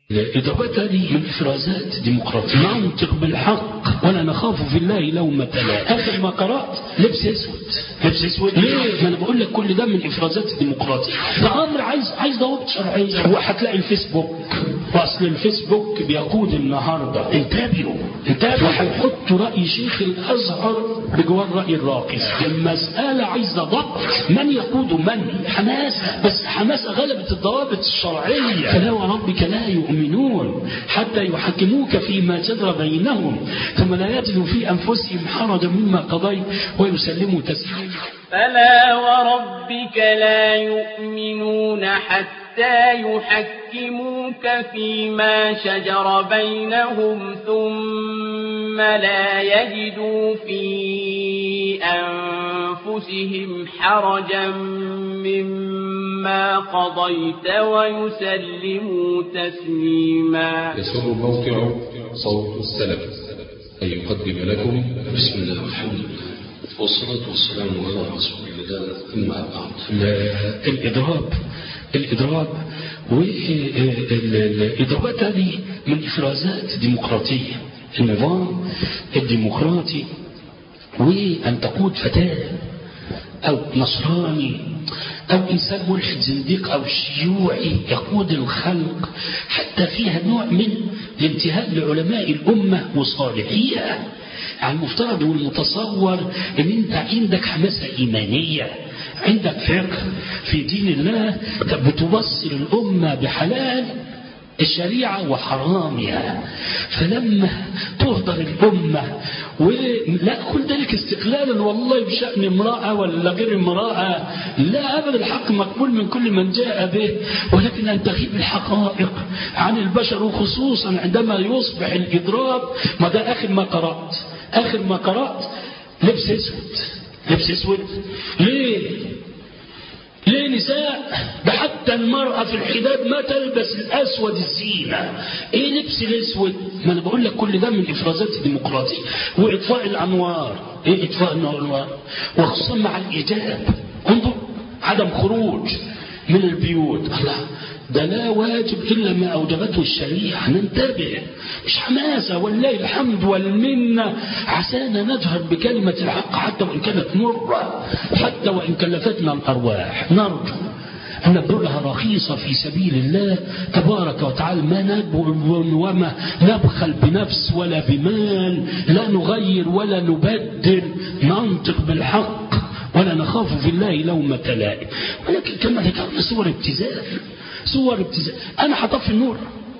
الإضافات هذه من إفرازات ديمقراطية ننطق بالحق ولا نخاف في الله لومة لائم آخر ما قرأت لبس أسود لبس أسود ليه؟ ما أنا بقول لك كل ده من إفرازات الديمقراطية ده أمر عايز عايز ضوابط شرعية وهتلاقي الفيسبوك وأصل الفيسبوك بيقود النهاردة انتبهوا انتبهوا وهيحطوا رأي شيخ الأزهر بجوار رأي الراقص المسألة عايزة ضبط من يقود من حماسة بس حماسة غلبت الضوابط الشرعية فلا وربك لا يؤمنون حتى يحكموك فيما جرى بينهم ثم لا يجدوا في أنفسهم حرجا مما قضيت ويسلموا تسليما فلا وربك لا يؤمنون حتى يحكموك فيما شجر بينهم ثم لا يجدوا في أنفسهم حرجا مما قضيت ويسلموا تسليما يسر موقع صوت السلف أن يقدم لكم بسم الله والحمد لله والصلاة والسلام على رسول الله ثم بعد الإضراب الإضراب والإضرابات هذه من إفرازات ديمقراطية النظام الديمقراطي وأن تقود فتاة أو نصراني أو إنسان ملحد زنديق أو شيوعي يقود الخلق حتى فيها نوع من الانتهاء لعلماء الأمة وصالحيها يعني المفترض والمتصور ان انت عندك حماسة ايمانية عندك فقه في دين الله بتبصر الامة بحلال الشريعة وحرامها فلما تهدر الأمة ولا كل ذلك استقلالا والله بشأن امرأة ولا غير امرأة لا أبدا الحق مقبول من كل من جاء به ولكن أن تغيب الحقائق عن البشر وخصوصا عندما يصبح الإضراب ما ده آخر ما قرأت آخر ما قرأت لبس أسود لبس أسود ليه ليه نساء ده حتى المرأة في الحداد ما تلبس الأسود الزينة ايه لبس الأسود ما أنا بقول لك كل ده من إفرازات الديمقراطية وإطفاء الأنوار ايه إطفاء الأنوار وخصوصا مع الإجاب انظر عدم خروج من البيوت الله ده لا واجب إلا ما أوجبته الشريعة ننتبه مش حماسة والله الحمد والمنة عسانا نجهر بكلمة الحق حتى وإن كانت مرة حتى وإن كلفتنا الأرواح نرجو أن نبذلها رخيصة في سبيل الله تبارك وتعالى ما نبذل وما نبخل بنفس ولا بمال لا نغير ولا نبدل ننطق بالحق ولا نخاف في الله لومة لائم ولكن كما ذكرنا صور ابتذال صور ابتذال أنا هطفي النور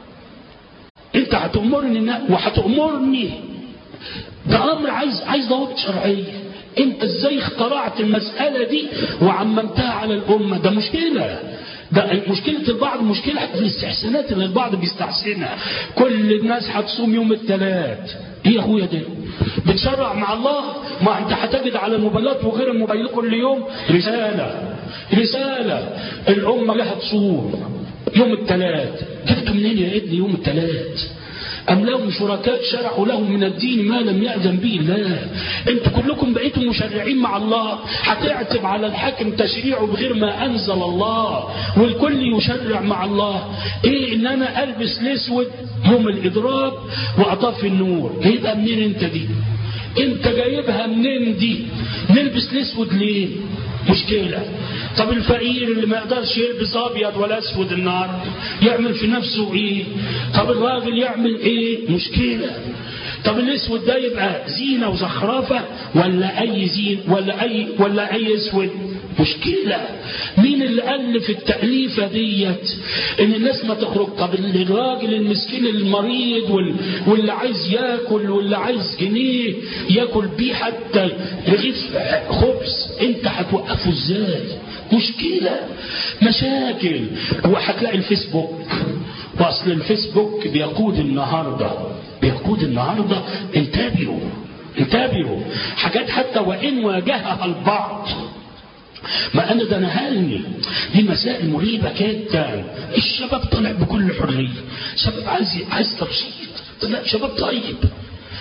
أنت هتأمرني وهتأمرني ده أمر عايز عايز ضوابط شرعية أنت إزاي اخترعت المسألة دي وعممتها على الأمة ده مشكلة ده مشكلة البعض مشكلة الاستحسانات اللي البعض بيستحسنها كل الناس هتصوم يوم الثلاث ايه يا اخويا ده بتشرع مع الله ما انت هتجد على الموبايلات وغير الموبايلات كل يوم رسالة رسالة الأمة لها تصوم يوم الثلاث جبتوا منين يا ابني يوم الثلاث أم لهم شركاء شرعوا لهم من الدين ما لم يأذن به الله انتوا كلكم بقيتم مشرعين مع الله هتعتب على الحاكم تشريعه بغير ما أنزل الله والكل يشرع مع الله ايه ان انا البس الاسود يوم الاضراب واطفي النور يبقى منين انت دي انت جايبها منين دي نلبس الاسود ليه مشكلة طب الفقير اللي ما يقدرش يلبس ابيض ولا اسود النهارده يعمل في نفسه ايه طب الراجل يعمل ايه مشكلة طب الاسود ده يبقى زينة وزخرفة ولا اي زين ولا اي ولا اي اسود مشكلة مين اللي ألف التأليفة ديت إن الناس ما تخرج طب الراجل المسكين المريض وال... واللي عايز ياكل واللي عايز جنيه ياكل بيه حتى رغيف خبز أنت هتوقفه إزاي مشكلة مشاكل وهتلاقي الفيسبوك وأصل الفيسبوك بيقود النهاردة بيقود النهاردة انتبهوا انتبهوا حاجات حتى وإن واجهها البعض ما انا ده نهلني دي مسائل مريبة جدا الشباب طلع بكل حرية شباب عايز عايز تبسيط لا شباب طيب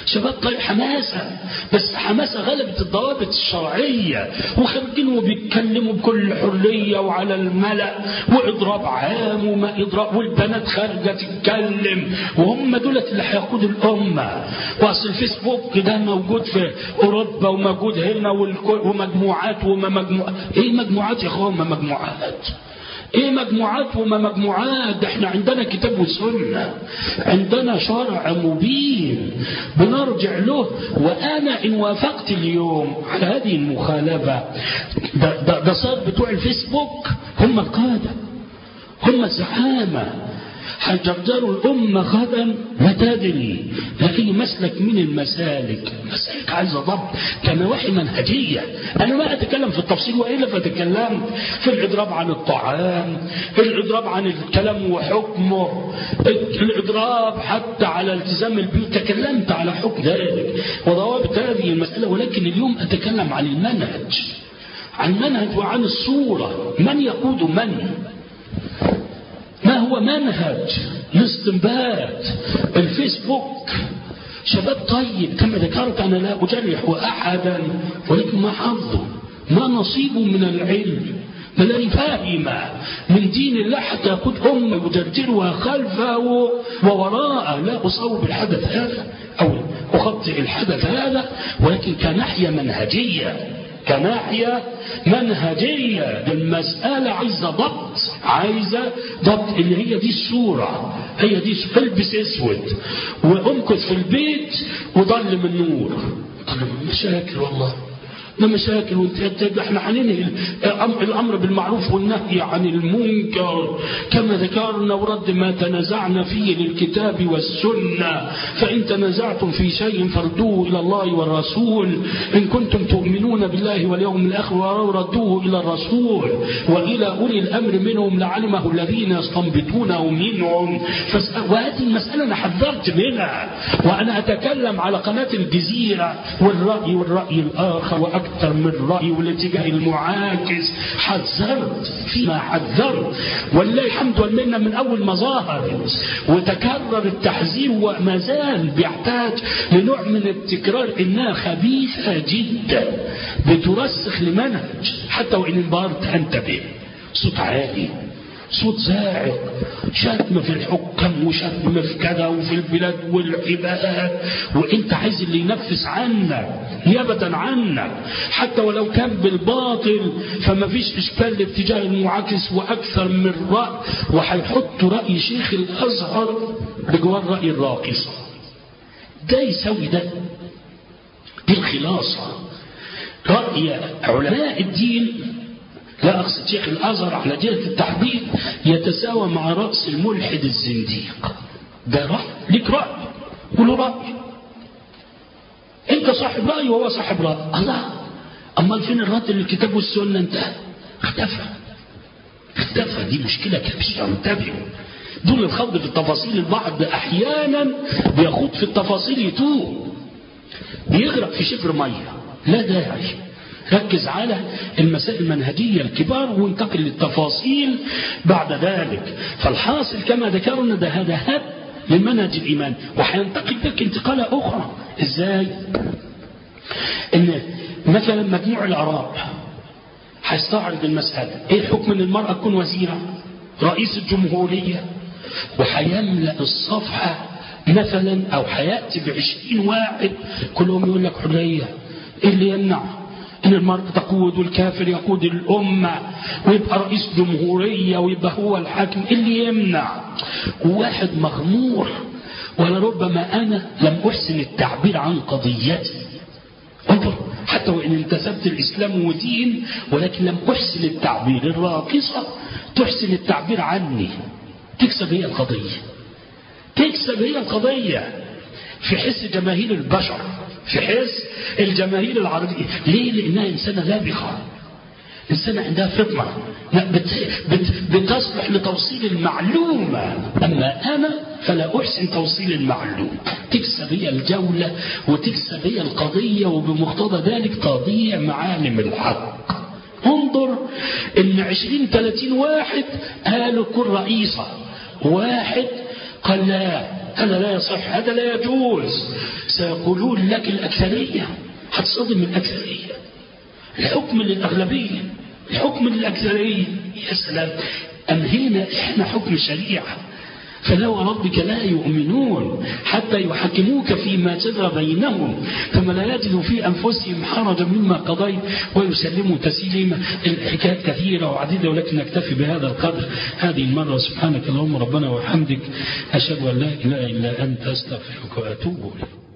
شباب طيب حماسة بس حماسة غلبت الضوابط الشرعية وخارجين وبيتكلموا بكل حرية وعلى الملأ وإضراب عام وما إضراب والبنات خارجة تتكلم وهم دولت اللي هيقودوا الأمة وأصل الفيسبوك ده موجود في أوروبا وموجود هنا والكل- ومجموعات وما مجموعات إيه مجموعات يا أخوان ما مجموعات ايه مجموعات وما مجموعات ده احنا عندنا كتاب وسنة عندنا شرع مبين بنرجع له وانا ان وافقت اليوم على هذه المخالفة ده, ده, ده صار بتوع الفيسبوك هم القادة هم الزعامة هيجرجروا الأمة غدا لا تدري لأي مسلك من المسالك مسالك عايزة ضبط كنواحي منهجية أنا ما أتكلم في التفصيل وإلا فتكلمت في الإضراب عن الطعام في الإضراب عن الكلام وحكمه الإضراب حتى على التزام البيوت تكلمت على حكم ذلك وضوابط هذه المسألة ولكن اليوم أتكلم عن المنهج عن المنهج وعن الصورة من يقود من ما هو منهج الاستنباط الفيسبوك شباب طيب كما ذكرت أنا لا أجرح أحدا ولكن ما حظه ما نصيبه من العلم بل فاهم من دين الله حتى يقود أمة يدرجرها خلفه ووراءه لا أصوب الحدث هذا أو أخطئ الحدث هذا ولكن كناحية منهجية كناحية منهجية المسألة عايزة ضبط عايزة ضبط اللي هي دي الصورة هي دي البس اسود وامكث في البيت وضل من نور مشاكل والله ده مشاكل وانت احنا هننهي الامر بالمعروف والنهي عن المنكر كما ذكرنا ورد ما تنازعنا فيه للكتاب والسنه فان تنازعتم في شيء فردوه الى الله والرسول ان كنتم تؤمنون بالله واليوم الاخر وردوه الى الرسول والى اولي الامر منهم لعلمه الذين يستنبطونه منهم وهذه المساله انا حذرت منها وانا اتكلم على قناه الجزيره والراي والراي الاخر وأكثر أكثر من رأي والاتجاه المعاكس حذرت فيما حذرت ولله الحمد والمنة من أول ما ظهرت وتكرر التحذير وما زال بيحتاج لنوع من التكرار إنها خبيثة جدا بترسخ لمنهج حتى وإن انبهرت انتبه صوت عالي صوت زاعق شتم في الحكم وشتم في كذا وفي البلاد والعباد وانت عايز اللي ينفس عنك نيابة عنك حتى ولو كان بالباطل فما فيش اشكال لاتجاه المعاكس واكثر من رأي وهيحط رأي شيخ الازهر بجوار رأي الراقصة ده يسوي ده دي الخلاصة رأي علماء الدين لا أقصد شيخ الأزهر على جهة التحديد يتساوى مع رأس الملحد الزنديق ده رأي ليك رأي كله رأي أنت صاحب رأي وهو صاحب رأي الله أمال فين الرد للكتاب والسنة انتهى اختفى اختفى دي مشكلة كبيرة انتبهوا دون الخوض في التفاصيل البعض أحيانا بيخوض في التفاصيل يتوه بيغرق في شفر مية لا داعي ركز على المسائل المنهجية الكبار وانتقل للتفاصيل بعد ذلك فالحاصل كما ذكرنا ده هذا هب للمنهج الإيمان وحينتقل بك انتقالة أخرى إزاي إن مثلا مجموع الأعراب هيستعرض المسألة إيه الحكم إن المرأة تكون وزيرة رئيس الجمهورية وهيملأ الصفحة مثلا أو هيأتي بعشرين واحد كلهم يقول لك حرية إيه اللي يمنع ان المرأة تقود والكافر يقود الأمة ويبقى رئيس جمهورية ويبقى هو الحاكم اللي يمنع واحد مغمور ولربما أنا لم أحسن التعبير عن قضيتي انظر حتى وإن انتسبت الإسلام ودين ولكن لم أحسن التعبير الراقصة تحسن التعبير عني تكسب هي القضية تكسب هي القضية في حس جماهير البشر في حس الجماهير العربية ليه لأنها إنسانة لابخة إنسانة عندها فطنة بت بت بتصلح لتوصيل المعلومة أما أنا فلا أحسن توصيل المعلومة تكسب هي الجولة وتكسب هي القضية وبمقتضى ذلك تضيع معالم الحق انظر ان عشرين ثلاثين واحد قالوا كن رئيسة واحد قال لا هذا لا يصح هذا لا يجوز سيقولون لك الأكثرية هتصدم الأكثرية الحكم للأغلبية الحكم للأكثرية يا سلام أنهينا إحنا حكم شريعة فلا وربك لا يؤمنون حتى يحكموك فيما جرى بينهم ثم لا يجدوا في أنفسهم حرجا مما قضيت ويسلموا تسليما الحكايات كثيرة وعديدة ولكن نكتفي بهذا القدر هذه المرة سبحانك اللهم ربنا وحمدك أشهد أن لا إله إلا أنت أستغفرك وأتوب إليك